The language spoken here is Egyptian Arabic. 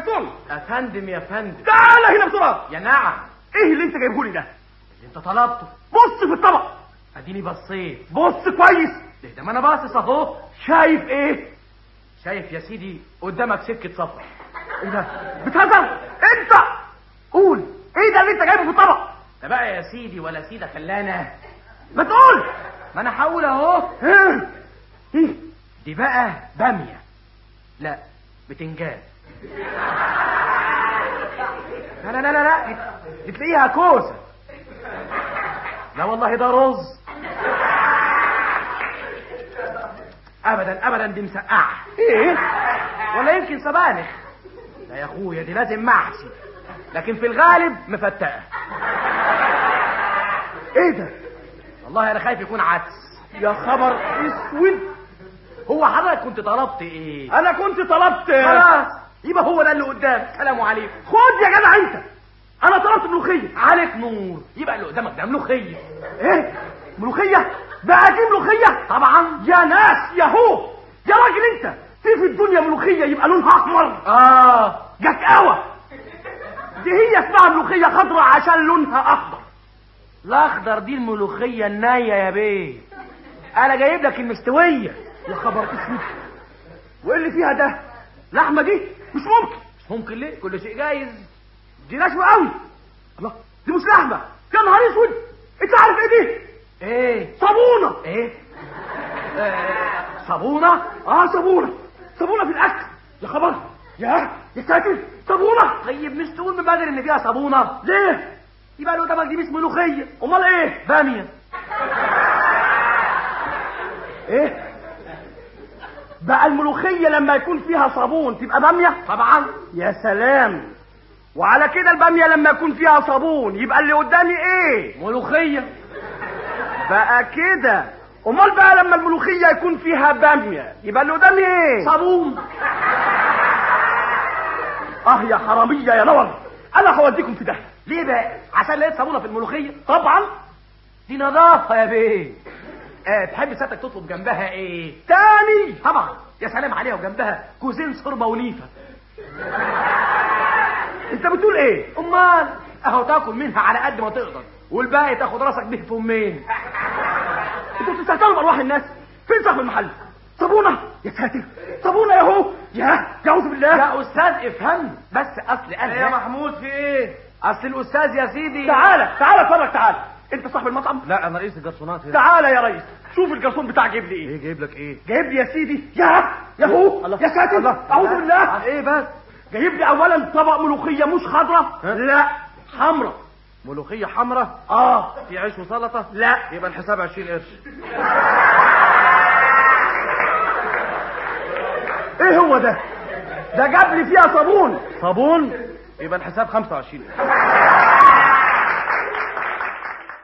الجرسون افندم يا فندم تعالى هنا بسرعه يا نعم ايه اللي انت جايبه لي ده اللي انت طلبته بص في الطبق اديني بصيت بص كويس ده ده ما انا باصص اهو شايف ايه شايف يا سيدي قدامك سكه سفر ايه ده بتهزر انت قول ايه ده اللي انت جايبه في الطبق ده بقى يا سيدي ولا سيدة خلانا ما تقول ما انا هقول اهو ها؟ ايه دي بقى باميه لا بتنجان لا لا لا لا لا دي- دي تلاقيها كوسه لا والله ده رز ابدا ابدا دي مسقعه ايه ولا يمكن سبانخ لا يا اخويا دي لازم محشي لكن في الغالب مفتقه ايه ده والله انا خايف يكون عدس يا خبر اسود هو حضرتك كنت طلبت ايه انا كنت طلبت خلاص يبقى هو ده اللي قدامك سلام عليكم خد يا جدع انت انا طلبت ملوخيه عليك نور يبقى اللي قدامك ده ملوخيه ايه ملوخيه بقى دي ملوخيه طبعا يا ناس يا هو يا راجل انت في في الدنيا ملوخيه يبقى لونها احمر اه جكاوه دي هي اسمها ملوخيه خضراء عشان لونها اخضر الاخضر دي الملوخيه النيه يا بيه انا جايب لك المستويه يا خبر اسود وايه اللي فيها ده لحمه دي مش ممكن مش ممكن ليه كل شيء جايز دي ناشفه قوي الله دي مش لحمه يا نهار اسود انت عارف ايه دي ايه صابونه ايه آه، صابونه اه صابونه صابونه في الاكل يا خبر يا يا ساتر صابونه طيب مش تقول من بدري ان فيها صابونه ليه يبقى اللي قدامك دي مش ملوخيه امال ايه باميه ايه بقى الملوخيه لما يكون فيها صابون تبقى باميه طبعا يا سلام وعلى كده الباميه لما يكون فيها صابون يبقى اللي قدامي ايه ملوخيه بقى كده امال بقى لما الملوخيه يكون فيها باميه يبقى اللي قدامي ايه صابون اه يا حراميه يا نور انا هوديكم في ده ليه بقى عشان لقيت صابونه في الملوخيه طبعا دي نظافه يا بيه آه تحب سيادتك تطلب جنبها ايه تاني طبعا يا سلام عليها وجنبها كوزين شوربه وليفه انت بتقول ايه امال اهو تاكل منها على قد ما تقدر والباقي تاخد راسك به في امين انتوا بتستهتروا بارواح الناس فين صاحب المحل صابونه يا ساتر صابونه يا هو يا اعوذ بالله يا استاذ افهمني بس اصل انا يا محمود في ايه اصل الاستاذ يا سيدي تعالى تعالى اتفرج تعالى انت صاحب المطعم لا انا رئيس الجرسونات هنا تعالى يا ريس شوف الجرسون بتاع جايب لي ايه ايه جايب لك ايه جايب لي يا سيدي يا يا هو الله. يا ساتر الله. اعوذ بالله ايه بس جايب لي اولا طبق ملوخيه مش خضراء ها؟ لا حمراء ملوخيه حمراء اه في عيش وسلطه لا يبقى الحساب 20 قرش ايه هو ده ده جاب لي فيها صابون صابون يبقى الحساب 25 قرش